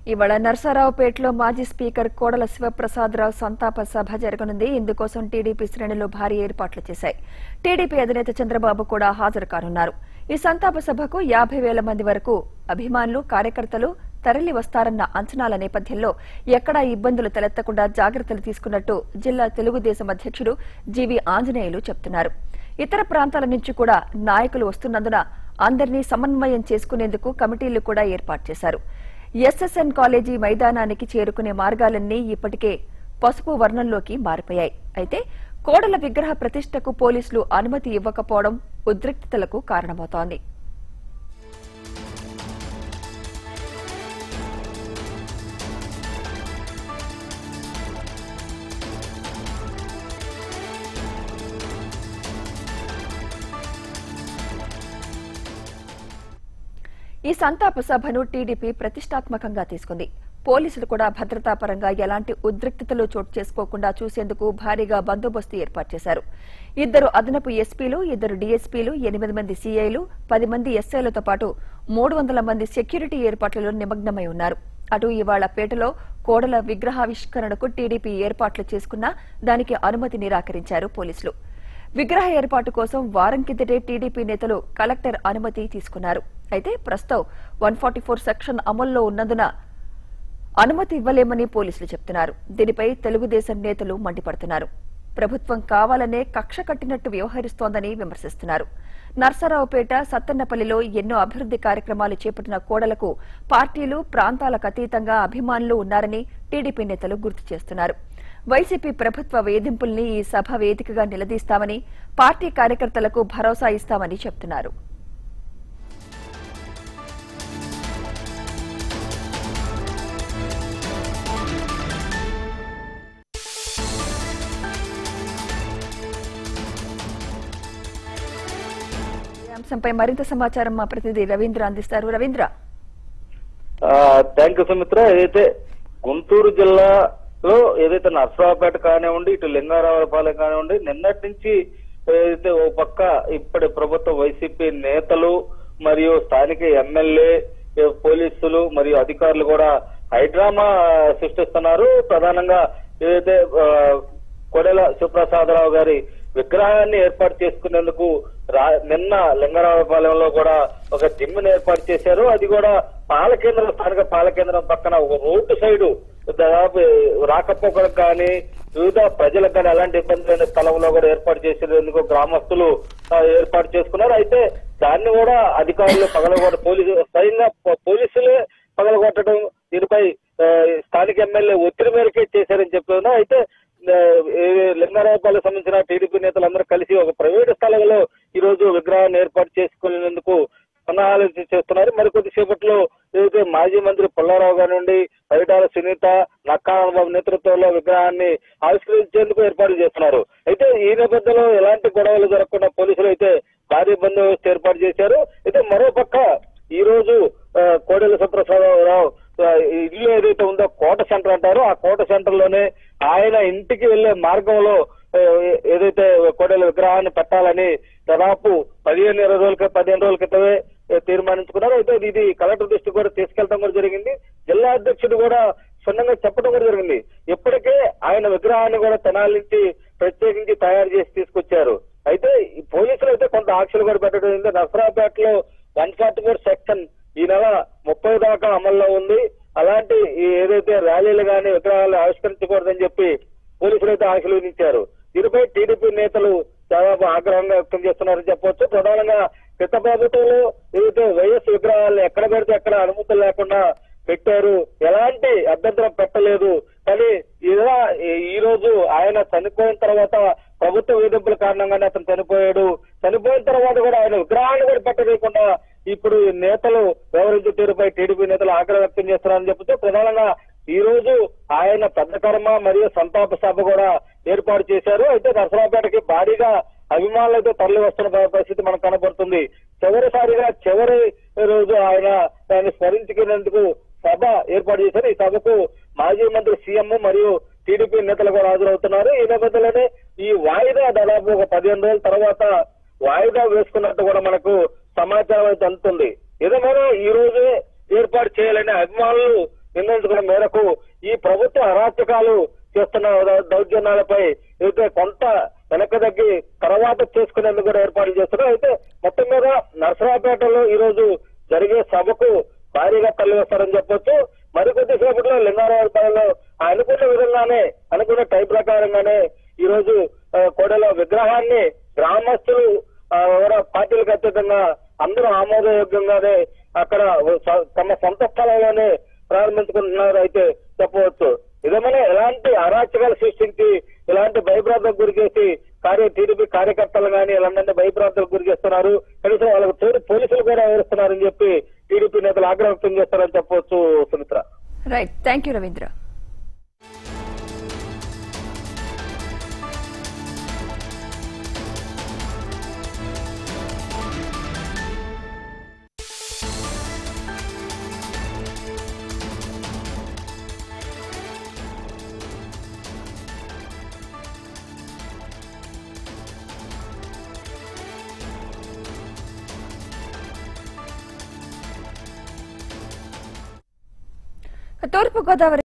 ఇవాళ నర్సారావుపేటలో మాజీ స్పీకర్ కోడల శివప్రసాదరావు సంతాప సభ జరగనుంది ఇందుకోసం టీడీపీ శ్రేణులు భారీ ఏర్పాట్లు చేశాయి టీడీపీ అధినేత చంద్రబాబు కూడా హాజరు కానున్నారు ఈ సంతాప సభకు యాభై వేల మంది వరకు అభిమానులు కార్యకర్తలు తరలి వస్తారన్న అంచనాల నేపథ్యంలో ఎక్కడా ఇబ్బందులు తలెత్తకుండా జాగ్రత్తలు తీసుకున్నట్టు జిల్లా తెలుగుదేశం అధ్యక్షుడు జీవీ ఆంజనేయులు చెబుతున్నారు ఇతర ప్రాంతాల నుంచి కూడా నాయకులు వస్తున్నందున అందరినీ సమన్వయం చేసుకునేందుకు కమిటీలు కూడా ఏర్పాటు చేశారు ఎస్ఎస్ఎన్ కాలేజీ మైదానానికి చేరుకునే మార్గాలన్నీ ఇప్పటికే పసుపు వర్ణంలోకి మారిపోయాయి అయితే కోడల విగ్రహ ప్రతిష్టకు పోలీసులు అనుమతి ఇవ్వకపోవడం ఉద్రిక్తతలకు కారణమవుతోంది ఈ సంతాప సభను టీడీపీ ప్రతిష్టాత్మకంగా తీసుకుంది పోలీసులు కూడా భద్రతా పరంగా ఎలాంటి ఉద్రిక్తతలు చోటు చేసుకోకుండా చూసేందుకు భారీగా బందోబస్తు ఏర్పాటు చేశారు ఇద్దరు అదనపు ఎస్పీలు ఇద్దరు డీఎస్పీలు ఎనిమిది మంది సీఐలు పది మంది ఎస్ఐలతో పాటు మూడు వందల మంది సెక్యూరిటీ ఏర్పాట్లలో నిమగ్నమై ఉన్నారు అటు ఇవాళ పేటలో కోడల విగ్రహావిష్కరణకు టీడీపీ ఏర్పాట్లు చేసుకున్నా దానికి అనుమతి నిరాకరించారు పోలీసులు విగ్రహ ఏర్పాటు కోసం వారం కిందటే టీడీపీ నేతలు కలెక్టర్ అనుమతి తీసుకున్నారు అయితే ప్రస్తుతం వన్ ఫార్టీ ఫోర్ సెక్షన్ అమల్లో ఉన్నందున అనుమతి ఇవ్వలేమని పోలీసులు చెప్తున్నారు దీనిపై తెలుగుదేశం నేతలు మండిపడుతున్నారు ప్రభుత్వం కావాలనే కక్ష కట్టినట్టు వ్యవహరిస్తోందని విమర్శిస్తున్నారు నర్సరావుపేట సత్తన్నపల్లిలో ఎన్నో అభివృద్ది కార్యక్రమాలు చేపట్టిన కోడలకు పార్టీలు ప్రాంతాలకు అతీతంగా అభిమానులు ఉన్నారని టీడీపీ నేతలు గుర్తు చేస్తున్నారు వైసీపీ ప్రభుత్వ వేధింపుల్ని ఈ సభ వేదికగా నిలదీస్తామని పార్టీ కార్యకర్తలకు భరోసా ఇస్తామని చెప్తున్నారు ఈ అంశంపై మరింత సమాచారం మా ప్రతినిధి రవీంద్ర అందిస్తారు రవీంద్ర థ్యాంక్ యూ సుమిత్ర ఏదైతే గుంటూరు జిల్లాలో ఏదైతే నర్సరావుపేట కానివ్వండి ఇటు లింగారావులపాలెం కానివ్వండి నిన్నటి నుంచి ఏదైతే ఓ పక్క ఇప్పటి ప్రభుత్వ వైసీపీ నేతలు మరియు స్థానిక ఎమ్మెల్యే ఏ, పోలీసులు మరియు అధికారులు కూడా హైడ్రామా సృష్టిస్తున్నారు ప్రధానంగా ఏదైతే ఆ, కొడెల శివప్రసాదరావు గారి విగ్రహాన్ని ఏర్పాటు చేసుకునేందుకు రా నిన్న లింగరావుపాలెంలో కూడా ఒక జిమ్ ఏర్పాటు చేశారు అది కూడా పాలకేంద్రం స్థానిక పాలకేంద్రం పక్కన ఒక రోడ్డు సైడు దాదాపు రాకపోకలకు కానీ వివిధ ప్రజలకు కానీ ఎలాంటి ఇబ్బంది లేని స్థలంలో కూడా ఏర్పాటు చేసేందుకు గ్రామస్తులు ఆ, ఏర్పాటు చేసుకున్నారు అయితే దాన్ని కూడా అధికారులు పగలగొట్ట పోలీసు స్వయంగా పో- పోలీసులే పగలగొట్టడం దీనిపై ఆ, స్థానిక ఎమ్మెల్యే ఒత్తిడి మేరకే చేశారని చెప్తున్నారు అయితే ఆ, ఏ లింగారావుపాలకు సంబంధించిన టీడీపీ నేతలందరూ కలిసి ఒక ప్రైవేటు స్థలంలో ఈ రోజు విగ్రహాన్ని ఏర్పాటు చేసుకునేందుకు సన్నాహాలు చేస్తున్నారు మరికొద్ది సేపట్లో ఏదైతే మాజీ మంత్రి పుల్లారావు కానివ్వండి పరిటాల సునీత నక్కానందబాబు నేతృత్వంలో విగ్రహాన్ని ఆవిష్కరించేందుకు ఏర్పాటు చేస్తున్నారు అయితే ఈ నేపథ్యంలో ఎలాంటి గొడవలు జరగకుండా పోలీసులు అయితే భారీ బందోబస్తు ఏర్పాటు చేశారు అయితే మరోపక్క ఈ రోజు ఆ, కోడెల సుప్రసాదరావు ఆ, ఇల్లు ఏదైతే ఉందో కోట సెంటర్ అంటారో ఆ కోట సెంటర్ లోనే ఆయన ఇంటికి వెళ్లే మార్గంలో ఆ, ఏదైతే కోడెల విగ్రహాన్ని పెట్టాలని దాదాపు పదిహేను ఇరవై రోజుల క్రితం పదిహేను రోజుల క్రితమే ఆ, తీర్మానించుకున్నారు అయితే ఇది కలెక్టర్ దృష్టికి కూడా తీసుకెళ్తాం కూడా జరిగింది జిల్లా అధ్యక్షుడు కూడా క్షుణ్ణంగా చెప్పడం కూడా జరిగింది ఇప్పటికే ఆయన విగ్రహాన్ని కూడా తెనాలి నుంచి ప్రత్యేకించి తయారు చేసి తీసుకొచ్చారు అయితే ఈ పోలీసులు అయితే కొంత ఆంక్షలు కూడా పెట్టడం జరిగింది నసరాపేటలో వన్ ఫార్టీ ఫోర్ సెక్షన్ ఈ నెల ముప్పై దాకా అమల్లో ఉంది అలాంటి ఈ ఏదైతే ర్యాలీలు కానీ విగ్రహాలు ఆవిష్కరించకూడదని చెప్పి పోలీసులు అయితే ఆంక్షలు విధించారు దీనిపై టీడీపీ నేతలు దాదాపు ఆగ్రహంగా వ్యక్తం చేస్తున్నారని చెప్పొచ్చు ప్రధానంగా గత ప్రభుత్వంలో ఏదైతే వైఎస్ విగ్రహాలను ఎక్కడ పెడితే ఎక్కడ అనుమతులు లేకుండా పెట్టారు ఎలాంటి అభ్యంతరం పెట్టలేదు కానీ ఇలా ఈ రోజు ఆయన చనిపోయిన తర్వాత ప్రభుత్వ వేధింపుల కారణంగానే అతను చనిపోయాడు చనిపోయిన తర్వాత కూడా ఆయన విగ్రహాన్ని కూడా పెట్టలేకుండా ఇప్పుడు ఈ నేతలు వ్యవహరించే తీరుపై టీడీపీ నేతలు ఆగ్రహం వ్యక్తం చేస్తున్నారని చెబుతూ ప్రధానంగా ఈ రోజు ఆయన పెద్ద కర్మ మరియు సంతాప సభ కూడా ఏర్పాటు చేశారు అయితే నరసరావుపేటకి భారీగా అభిమానులు అయితే తరలి వస్తున్న ప- పరిస్థితి మనకు కనబడుతుంది చివరిసారిగా చివరి రోజు ఆయన దాన్ని స్మరించుకునేందుకు సభ ఏర్పాటు చేశారు ఈ సభకు మాజీ మంత్రి సీఎం మరియు టీడీపీ నేతలు కూడా హాజరవుతున్నారు ఈ నేపథ్యంలోనే ఈ వాయిదా దాదాపు ఒక పదిహేను రోజుల తర్వాత వాయిదా వేసుకున్నట్టు కూడా మనకు సమాచారం అయితే అందుతుంది ఏదేమైనా ఈ రోజే ఏర్పాటు చేయాలని అభిమానులు నిర్ణయించుకున్న మేరకు ఈ ప్రభుత్వ అరాచకాలు చేస్తున్న దౌ- దౌర్జన్యాలపై అయితే కొంత వెనక తగ్గి తర్వాత చేసుకునేందుకు కూడా ఏర్పాట్లు చేస్తున్నారు అయితే మొత్తం మీద నరసరావుపేటలో ఈ రోజు జరిగే సభకు భారీగా తరలివేస్తారని చెప్పొచ్చు మరికొద్ది సేపట్లో లింగారావుపాలెంలో అనుకున్న విధంగానే అనుకున్న టైప్ ప్రకారంగానే ఈ రోజు ఆ, కోడెల విగ్రహాన్ని గ్రామస్తులు ఆ, ఎవరో పార్టీలకు అతీతంగా అందరూ ఆమోదయోగ్యంగానే అక్కడ స- తమ సొంత స్థలంలోనే ప్రారంభించుకుంటున్నారు అయితే చెప్పవచ్చు ఇదేమైనా ఎలాంటి అరాచకాలు సృష్టించి ఇలాంటి భయభ్రాంతకు గురి చేసి కార్య టీడీపీ కార్యకర్తలు కానీ ఇలాంటి భయభ్రాంతలకు గురి చేస్తున్నారు కనీసం వాళ్ళకు తోడు పోలీసులు కూడా వివరిస్తున్నారని చెప్పి టీడీపీ నేతలు ఆగ్రహం వ్యక్తం చేస్తారని చెప్పవచ్చు Sumitra right thank you Ravindra తూర్పు గోదావరి